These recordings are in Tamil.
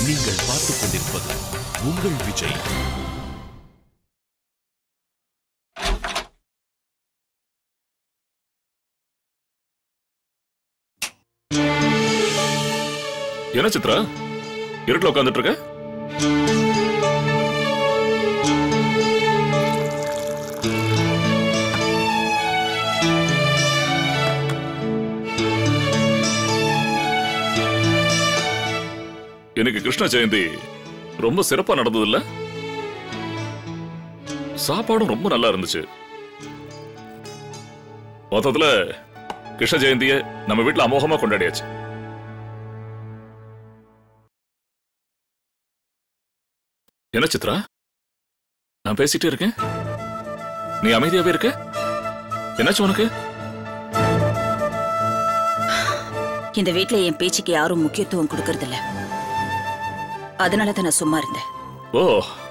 நீங்கள் பார்த்துக் கொண்டிருப்பது உங்கள் விஜய் என்ன சித்ரா இருட்டில் உட்காந்துட்டு இருக்க எனக்கு கிருஷ்ண ஜெயந்தி ரொம்ப சிறப்பா நடந்தது இல்ல சாப்பாடும் ரொம்ப நல்லா இருந்துச்சு மொத்தத்துல கிருஷ்ண ஜெயந்திய நம்ம வீட்டுல அமோகமா கொண்டாடியாச்சு என்ன சித்ரா நான் பேசிட்டே இருக்கேன் நீ அமைதியாவே இருக்க என்னாச்சு உனக்கு இந்த வீட்ல என் பேச்சுக்கு யாரும் முக்கியத்துவம் கொடுக்கறதில்ல அதனால தான் நான் சும்மா இருந்தேன் ஓ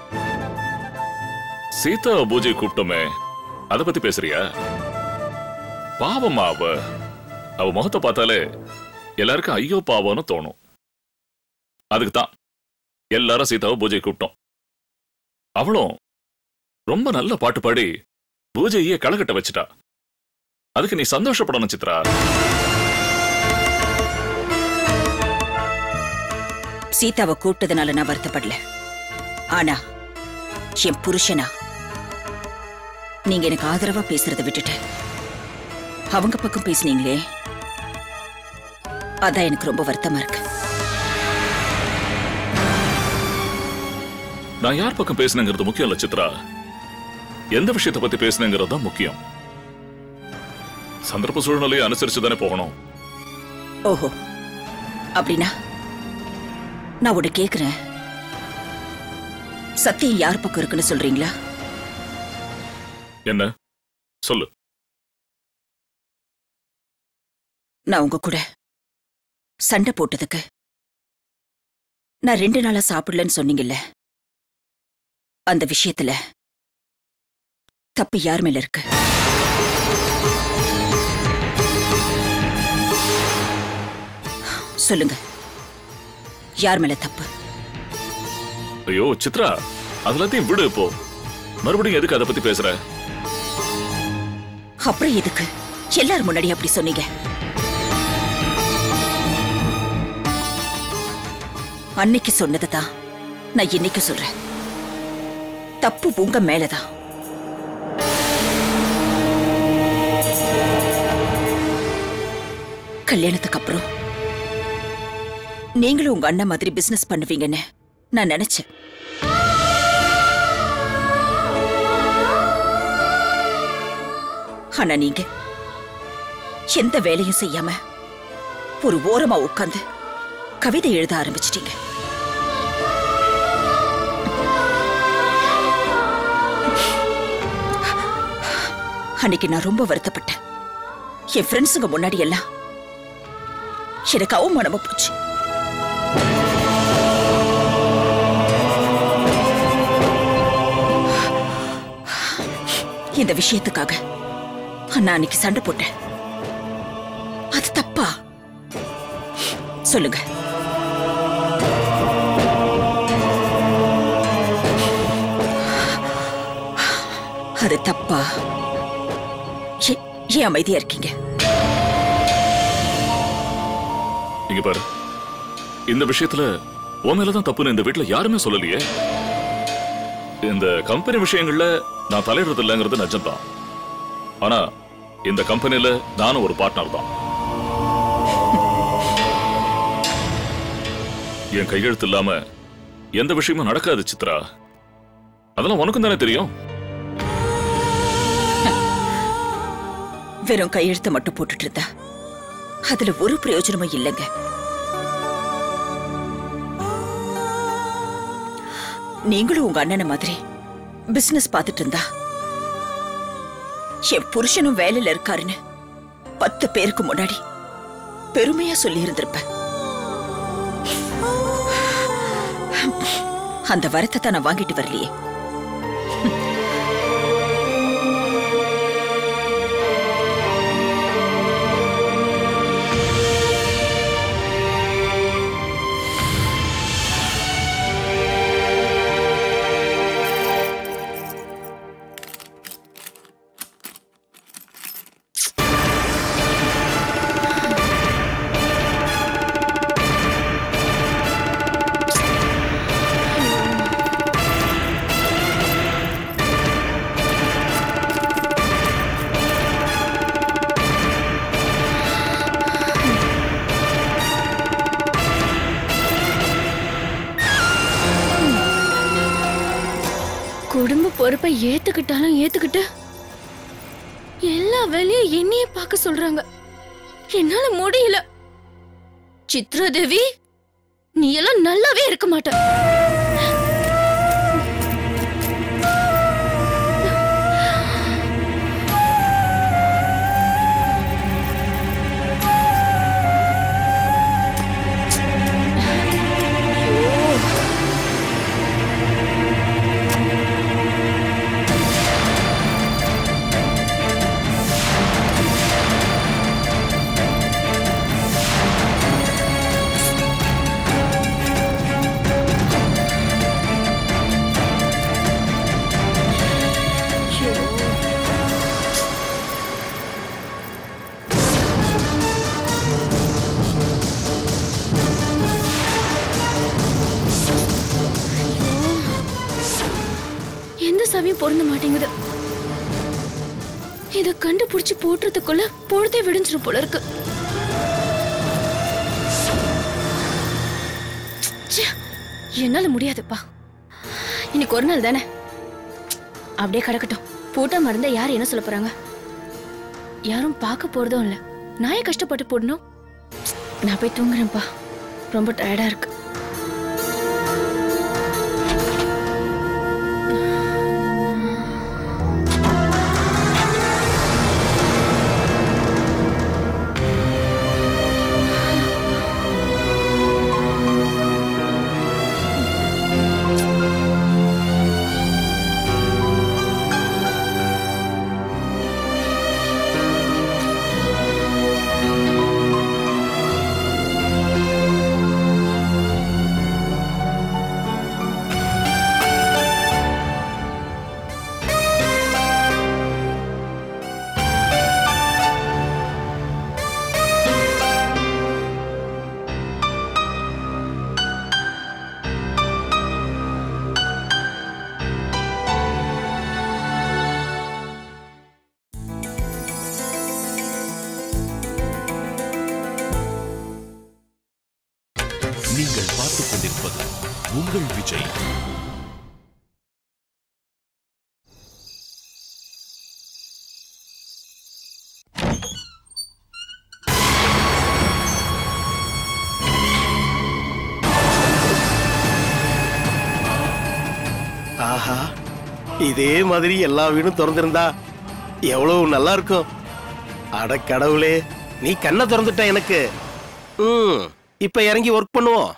சீதா பூஜை கூப்பிட்டோமே அத பத்தி பேசுறியா பாவமா அவ அவ முகத்தை பார்த்தாலே எல்லாருக்கும் ஐயோ பாவம்னு தோணும் அதுக்கு தான் எல்லாரும் சீதாவை பூஜை கூப்பிட்டோம் அவளும் ரொம்ப நல்ல பாட்டு பாடி பூஜையே களகட்ட வச்சுட்டா அதுக்கு நீ சந்தோஷப்படணும் சித்ரா சீதாவை கூப்பிட்டதுனால நான் வருத்தப்படல ஆனா என் புருஷனா நீங்க எனக்கு ஆதரவா பேசுறதை விட்டுட்டு அவங்க பக்கம் பேசுனீங்களே அதான் எனக்கு ரொம்ப வருத்தமா இருக்கு நான் யார் பக்கம் பேசுனேங்கிறது முக்கியம் இல்ல சித்ரா எந்த விஷயத்தை பத்தி பேசுனேங்கிறது தான் முக்கியம் சந்தர்ப்ப சூழ்நிலையை அனுசரிச்சு தானே போகணும் ஓஹோ அப்படின்னா நான் உன்னை கேக்குறேன் சத்தியம் யார் பக்கம் இருக்குன்னு சொல்றீங்களா என்ன சொல்லு நான் உங்க கூட சண்டை போட்டதுக்கு நான் ரெண்டு நாளா சாப்பிடலன்னு சொன்னீங்கல்ல அந்த விஷயத்துல தப்பு யார் மேல இருக்கு சொல்லுங்க யார் மேல தப்பு ஐயோ சித்ரா அதுலத்தையும் விடு இப்போ மறுபடியும் எதுக்கு அதை பத்தி பேசுற அப்புறம் எதுக்கு எல்லாரும் முன்னாடி அப்படி சொன்னீங்க அன்னைக்கு சொன்னதுதான் நான் இன்னைக்கு சொல்றேன் தப்பு உங்க மேலதான் கல்யாணத்துக்கு அப்புறம் நீங்களும் உங்க அண்ணன் மாதிரி பிசினஸ் பண்ணுவீங்கன்னு நான் நினைச்சேன் ஆனா நீங்க எந்த வேலையும் செய்யாம ஒரு ஓரமா உட்கார்ந்து கவிதை எழுத ஆரம்பிச்சிட்டீங்க அன்னைக்கு நான் ரொம்ப வருத்தப்பட்டேன் என் ஃப்ரெண்ட்ஸுங்க முன்னாடி எல்லாம் எனக்கு அவமானமா போச்சு இந்த விஷயத்துக்காக நான் அன்னைக்கு சண்டை போட்டேன் அது தப்பா சொல்லுங்க அது தப்பா ஏ- ஏன் அமைதியா இருக்கீங்க இங்க பாரு இந்த விஷயத்துல உன் மேலதான் தப்புன்னு இந்த வீட்டுல யாருமே சொல்லலையே இந்த கம்பெனி விஷயங்கள்ல நான் தலையிடுறது இல்லைங்கிறது நிஜம்தான் ஆனா இந்த கம்பெனில நானும் ஒரு பார்ட்னர் தான் என் கையெழுத்து இல்லாம எந்த விஷயமும் நடக்காது சித்ரா அதெல்லாம் உனக்கும் தானே தெரியும் வெறும் கையெழுத்தை மட்டும் போட்டுட்டு இருந்தா அதுல ஒரு பிரயோஜனமும் இல்லைங்க நீங்களும் உங்க அண்ணனை மாதிரி பிசினஸ் பார்த்துட்டு இருந்தா என் புருஷனும் வேலையில இருக்காருன்னு பத்து பேருக்கு முன்னாடி பெருமையா சொல்லி இருந்திருப்பேன் அந்த வரத்தை நான் வாங்கிட்டு வரலையே குடும்ப பொறுப்பை ஏத்துக்கிட்டாலும் ஏத்துக்கிட்டு எல்லா வேலையும் என்னையே பார்க்க சொல்றாங்க என்னால முடியல சித்ராதேவி நீ எல்லாம் நல்லாவே இருக்க மாட்ட எந்த சாவியும் பொருந்த மாட்டேங்குது இத கண்டுபிடிச்சு போட்டுறதுக்குள்ள பொழுதே விடிஞ்சிரும் போல இருக்கு ச்சே, என்னால முடியாதுப்பா இன்னைக்கு ஒரு நாள் தானே அப்படியே கிடக்கட்டும் பூட்டமா இருந்தா யார் என்ன சொல்ல போறாங்க யாரும் பார்க்க போறதும் இல்ல நான் ஏன் கஷ்டப்பட்டு போடணும் நான் போய் தூங்குறேன்ப்பா ரொம்ப டயர்டா இருக்கு நீங்கள் பார்த்துக் கொண்டிருப்பது உங்கள் விஜய் ஆஹா இதே மாதிரி எல்லா வீடும் திறந்திருந்தா எவ்வளவு நல்லா இருக்கும் அட கடவுளே நீ கண்ணை திறந்துட்ட எனக்கு ம் இப்ப இறங்கி ஒர்க் பண்ணுவோம்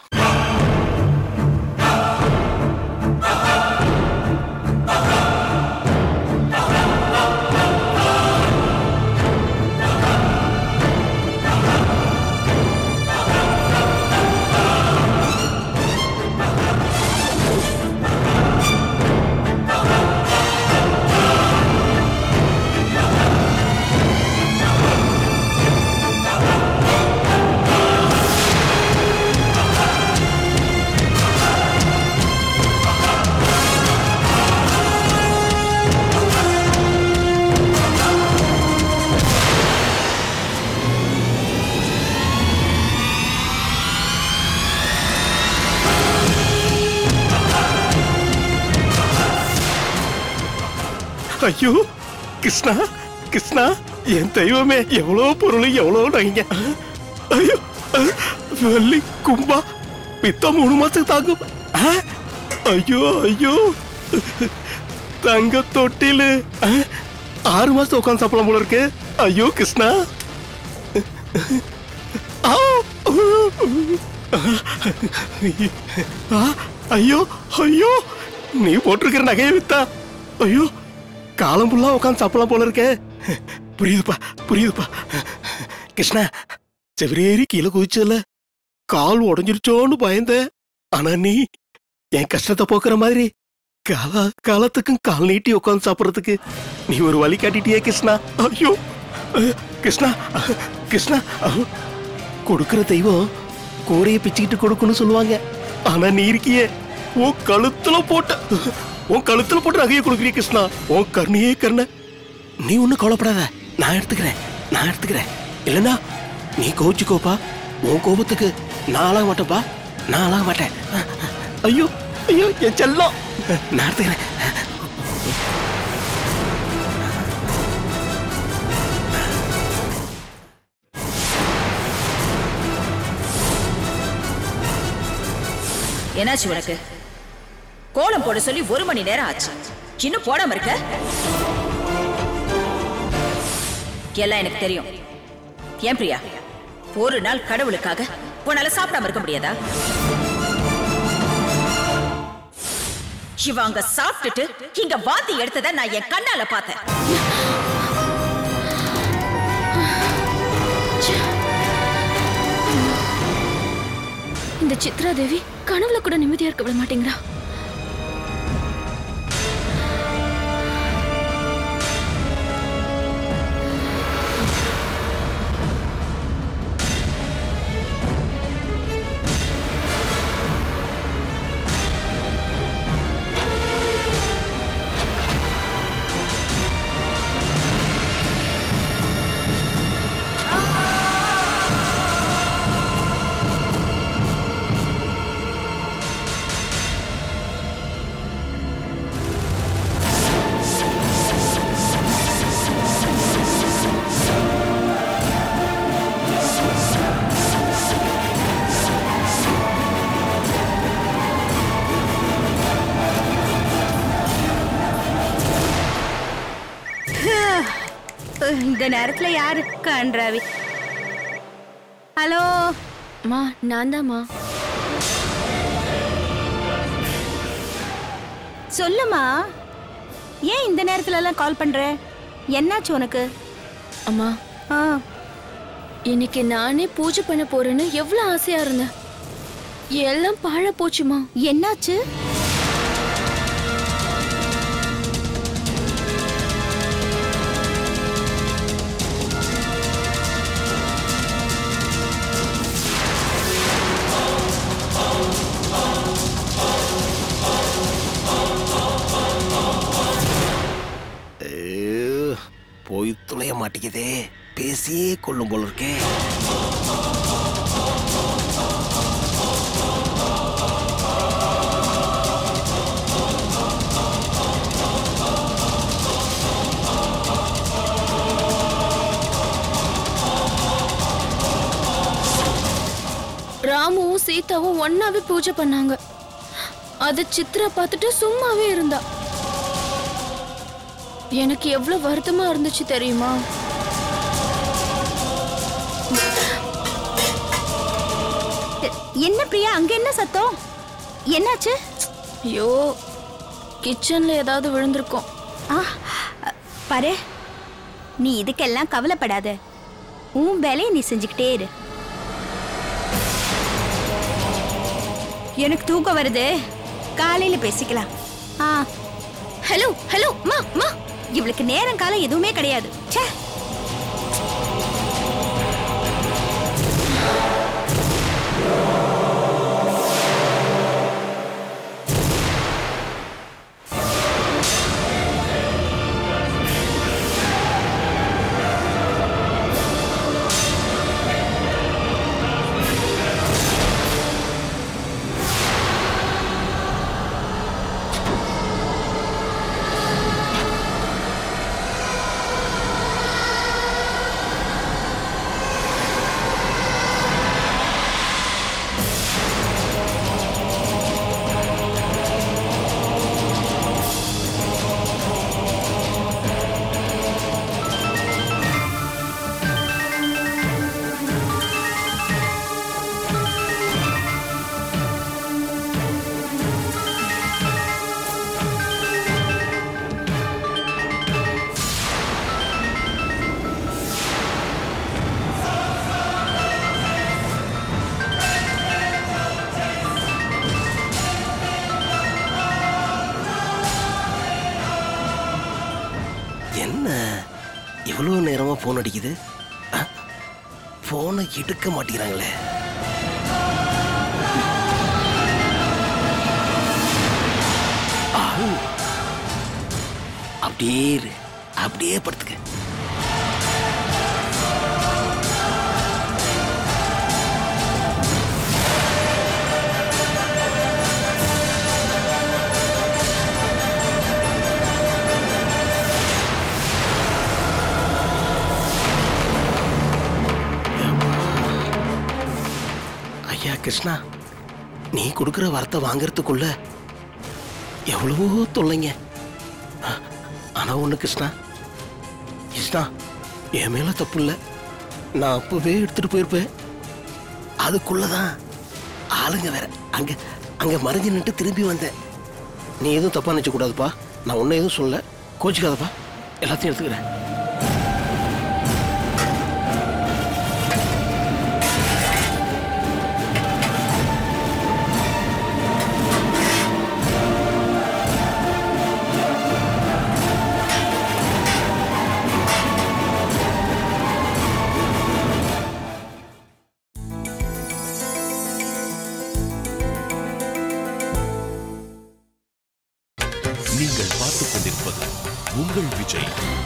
ஐயோ கிருஷ்ணா கிருஷ்ணா என் தெய்வமே எவ்வளோ பொருள் எவ்வளோ நகைங்க ஐயோ அஹ், வெள்ளி கும்பா பித்தம் மூணு மாசத்துக்கு தாங்கும் ஆ? ஐயோ ஐயோ தங்க தொட்டிலு அஹ், ஆறு மாசம் உட்காந்து சாப்பிடலாம் போல இருக்கு ஐயோ கிருஷ்ணா ஆ! ஆ, ஐயோ ஐயோ நீ போட்டிருக்கிற நகையை வித்தா ஐயோ காலம் ஃபுல்லா உட்காந்து சாப்பிடலாம் போல இருக்கே புரியுதுப்பா புரியுதுப்பா கிருஷ்ணா செவரேறி கீழே குதிச்சல கால் உடஞ்சிருச்சோன்னு பயந்தேன் ஆனா நீ என் கஷ்டத்தை போக்குற மாதிரி கால காலத்துக்கும் கால் நீட்டி உட்காந்து சாப்பிடுறதுக்கு நீ ஒரு வழி காட்டிட்டியே கிருஷ்ணா ஐயோ அஹ், கிருஷ்ணா அஹ், கிருஷ்ணா அஹ், கொடுக்கிற தெய்வம் கூரையை பிச்சுக்கிட்டு கொடுக்குன்னு சொல்லுவாங்க ஆனா நீ இருக்கியே உன் கழுத்துல போட்ட உன் கழுத்துல போட்டு நகையை கொடுக்குறிய கிருஷ்ணா உன் கருணையே கருணை நீ ஒன்னும் கவலைப்படாத நான் எடுத்துக்கிறேன் நான் எடுத்துக்கிறேன் இல்லைன்னா நீ கோச்சுக்கோப்பா உன் கோபத்துக்கு நான் ஆளாக மாட்டேன்ப்பா நான் ஆளாக மாட்டேன் ஐயோ ஐயோ என் செல்லம் நான் எடுத்துக்கிறேன் என்னாச்சு உனக்கு கோலம் போட சொல்லி ஒரு மணி நேரம் ஆச்சு இன்னும் போடாம இருக்க எல்லாம் எனக்கு தெரியும் ஏன் பிரியா ஒரு நாள் கடவுளுக்காக உன்னால சாப்பிடாம இருக்க முடியாதா இவ அங்க சாப்பிட்டுட்டு இங்க வாந்தி எடுத்ததை நான் என் கண்ணால பார்த்தேன் இந்த சித்ரா தேவி கனவுல கூட நிம்மதியா இருக்க விட மாட்டேங்கிறா இந்த நேரத்துல யாரு கன்றாவி ஹலோ மா நான் தாம்மா சொல்லுமா ஏன் இந்த நேரத்துல எல்லாம் கால் பண்ற என்னாச்சு உனக்கு அம்மா ஆ இன்னைக்கு நானே பூஜை பண்ண போறேன்னு எவ்வளவு ஆசையா இருந்தேன் எல்லாம் பாழ போச்சுமா என்னாச்சு ஐயோ, போய் துளைய மாட்டேங்குதே பேசியே கொள்ளும் போல இருக்கே ராமுவும் சீதாவும் ஒன்னாவே பூஜை பண்ணாங்க அது சித்ரா பார்த்துட்டு சும்மாவே இருந்தா எனக்கு எவ்வளவு வருத்தமா இருந்துச்சு தெரியுமா என்ன பிரியா அங்க என்ன சத்தம் என்னாச்சு ஐயோ கிச்சன்ல ஏதாவது விழுந்திருக்கும் ஆ பாரு நீ இதுக்கெல்லாம் கவலைப்படாத உன் வேலையை நீ செஞ்சுக்கிட்டே இரு எனக்கு தூக்கம் வருது காலையில பேசிக்கலாம் ஆ ஹலோ ஹலோ மா மா இவளுக்கு நேரம் காலம் எதுவுமே கிடையாது ச்சே என்ன இவ்வளவு நேரமா போன் அடிக்குது போனை எடுக்க மாட்டேங்கிறாங்களே ஆ. அப்படியே இரு அப்படியே படுத்துக்க ஐயா கிருஷ்ணா நீ கொடுக்குற வரத்தை வாங்குறதுக்குள்ள எவ்வளவோ தொல்லைங்க ஆ, ஆனா ஒண்ணு கிருஷ்ணா கிருஷ்ணா என் மேல தப்பு இல்லை நான் அப்பவே எடுத்துட்டு போயிருப்பேன் அதுக்குள்ளதான் ஆளுங்க வேற அங்க அங்க மறைஞ்சு நின்று திரும்பி வந்தேன் நீ எதுவும் தப்பா நினைச்ச கூடாதுப்பா நான் உன்னை எதுவும் சொல்ல கோச்சிக்காதப்பா எல்லாத்தையும் எடுத்துக்கிறேன் நீங்கள் பார்த்துக் கொண்டிருப்பது உங்கள் விஜய்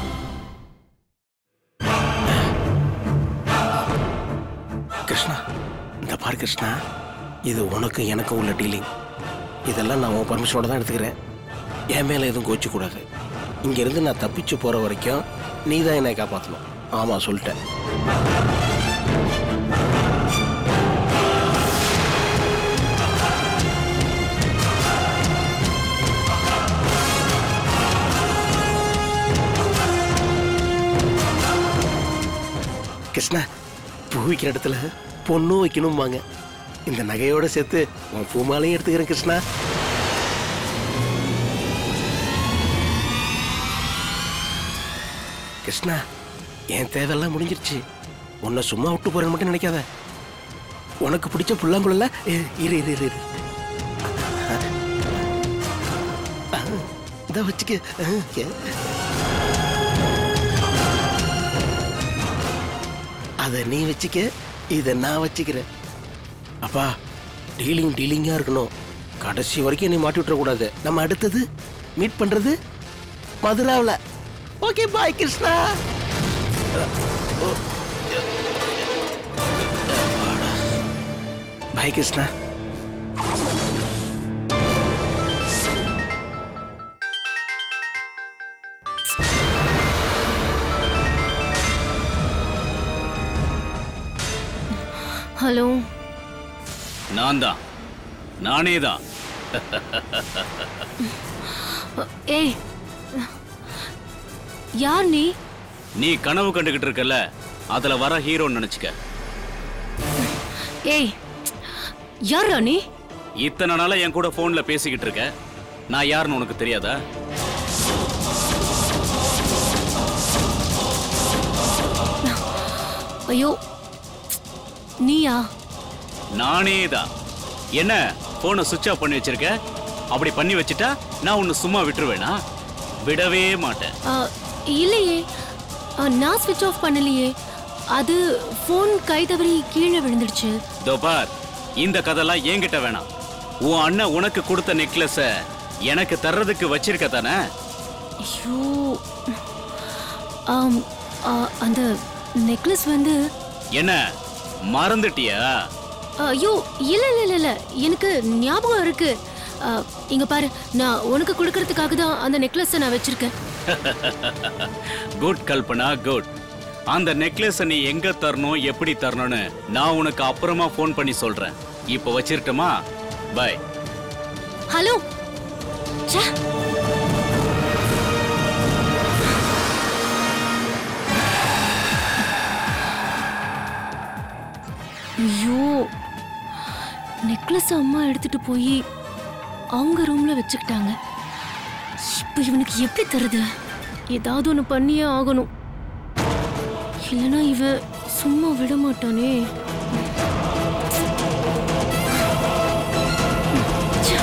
கிருஷ்ணா இந்த பாரு கிருஷ்ணா இது உனக்கு எனக்கு உள்ள டீலிங் இதெல்லாம் நான் உன் பர்மிஷனோட தான் எடுத்துக்கிறேன் என் மேலே எதுவும் கோச்சிக்க கூடாது இங்கேருந்து நான் தப்பிச்சு போகிற வரைக்கும் நீ தான் என்னை காப்பாற்றணும் ஆமாம் சொல்லிட்டேன் கிருஷ்ணா பூ வைக்கிற இடத்துல பொண்ணும் வைக்கணும்பாங்க இந்த நகையோட சேர்த்து உன் பூமாலையும் எடுத்துக்கிறேன் கிருஷ்ணா கிருஷ்ணா என் தேவையெல்லாம் முடிஞ்சிருச்சு உன்னை சும்மா விட்டு போறேன்னு மட்டும் நினைக்காத உனக்கு பிடிச்ச புல்லாங்குழல இரு இரு இரு இரு இதை வச்சுக்க அஹ், ஏ. அதை நீ வச்சுக்க இதை நான் வச்சுக்கிறேன் அப்பா டீலிங் டீலிங்கா இருக்கணும் கடைசி வரைக்கும் நீ மாட்டி விட்டுறக்கூடாது நம்ம அடுத்தது மீட் பண்றது மதுராவில் okay bye Krishna bye Krishna hello நான் தான் நானே தான் ஏய் யார் நீ நீ கனவு கண்டுகிட்டு இருக்கல அதுல வர ஹீரோன்னு நினைச்சுக்க ஏய் யாரா நீ இத்தனை நாளா என் கூட போன்ல பேசிக்கிட்டு இருக்க நான் யாருன்னு உனக்கு தெரியாதா ஐயோ நீயா நானே தான் என்ன போனை சுவிட்ச் ஆஃப் பண்ணி வச்சிருக்க அப்படி பண்ணி வச்சுட்டா நான் உன்னை சும்மா விட்டுருவேனா விடவே மாட்டேன் ஆ, இல்லையே ஆ, நான் ஸ்விட்ச் ஆஃப் பண்ணலையே அது ஃபோன் கை தவறி கீழே விழுந்துடுச்சு இதோ பார் இந்த கதைலாம் என்கிட்ட வேணாம் உன் அண்ணன் உனக்கு கொடுத்த நெக்லஸ எனக்கு தர்றதுக்கு வச்சிருக்க தானே ஐயோ ஆம், ஆ, அந்த நெக்லஸ் வந்து என்ன மறந்துட்டியா ஐயோ இல்ல இல்ல இல்ல இல்ல எனக்கு ஞாபகம் இருக்கு ஆ, இங்க பாரு நான் உனக்கு கொடுக்கறதுக்காக தான் அந்த நெக்லஸை நான் வச்சிருக்கேன் குட் கல்பனா குட் அந்த நெக்லஸ நீ எங்க தரணும் எப்படி தரணும்னு நான் உனக்கு அப்புறமா ஃபோன் பண்ணி சொல்றேன் இப்போ வச்சிருட்டுமா பை ஹலோ ச்சே. ஐயோ நெக்லஸ் அம்மா எடுத்துட்டு போய் அவங்க ரூம்ல வச்சுக்கிட்டாங்க இப்போ இவனுக்கு எப்படி தருது ஏதாவது ஒன்று பண்ணியே ஆகணும் இல்லைன்னா இவன் சும்மா விட மாட்டானே ச்சே.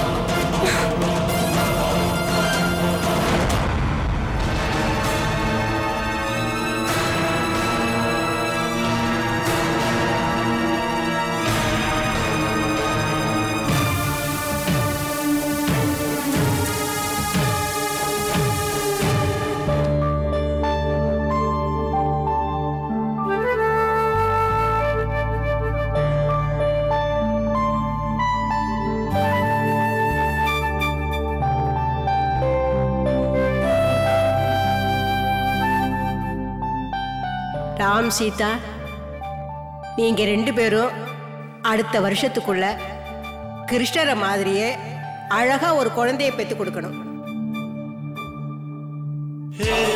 ராம் சீதா நீங்க ரெண்டு பேரும் அடுத்த வருஷத்துக்குள்ள கிருஷ்ணரை மாதிரியே அழகா ஒரு குழந்தைய பெத்து கொடுக்கணும்